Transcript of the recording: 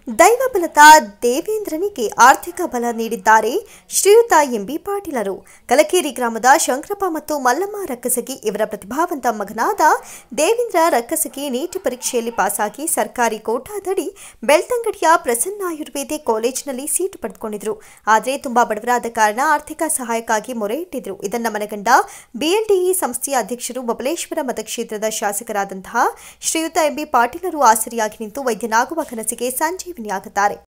ದೈವಬಲದ ದೇವೇಂದ್ರನಿಗೆ ಆರ್ಥಿಕ ಬಲ ನೀಡಿದ್ದಾರೆ ಶ್ರೀಯುತ ಎಂಬಿ ಪಾಟೀಲರು ಕಲಕೇರಿ ಗ್ರಾಮದ ಶಂಕರಪ್ಪ ಮತ್ತು ಮಲ್ಲಮ್ಮ ರಕ್ಕಸಗಿ ಇವರ ಪ್ರತಿಭಾವಂತ ಮಗನಾದ ದೇವೇಂದ್ರ ರಕ್ಕಸಗಿ ನೀಟ್ ಪರೀಕ್ಷೆಯಲ್ಲಿ ಪಾಸಾಗಿ ಸರ್ಕಾರಿ ಕೋಟಾದಡಿ ಬೆಳ್ತಂಗಡಿಯ ಪ್ರಸನ್ನ ಆಯುರ್ವೇದಿಕ್ ಕಾಲೇಜಿನಲ್ಲಿ ಸೀಟು ಪಡೆದುಕೊಂಡಿದ್ರು ಆದರೆ ತುಂಬಾ ಬಡವರಾದ ಕಾರಣ ಆರ್ಥಿಕ ಸಹಾಯಕ್ಕಾಗಿ ಮೊರೆ ಇಟ್ಟಿದ್ರು ಇದನ್ನ ಮನಗಂಡ ಬಿಎಲ್ಡಿಇ ಸಂಸ್ಥೆಯ ಅಧ್ಯಕ್ಷರು ಬಬಲೇಶ್ವರ ಮತಕ್ಷೇತ್ರದ ಶಾಸಕರಾದಂತಹ ಶ್ರೀಯುತ ಎಂಬಿ ಪಾಟೀಲರು ಆಸರಿಯಾಗಿ ನಿಂತು ವೈದ್ಯನಾಗುವ ಕನಸಿಗೆ ಸಂಜೀವಿನಿಯಾಗುತ್ತಾರೆ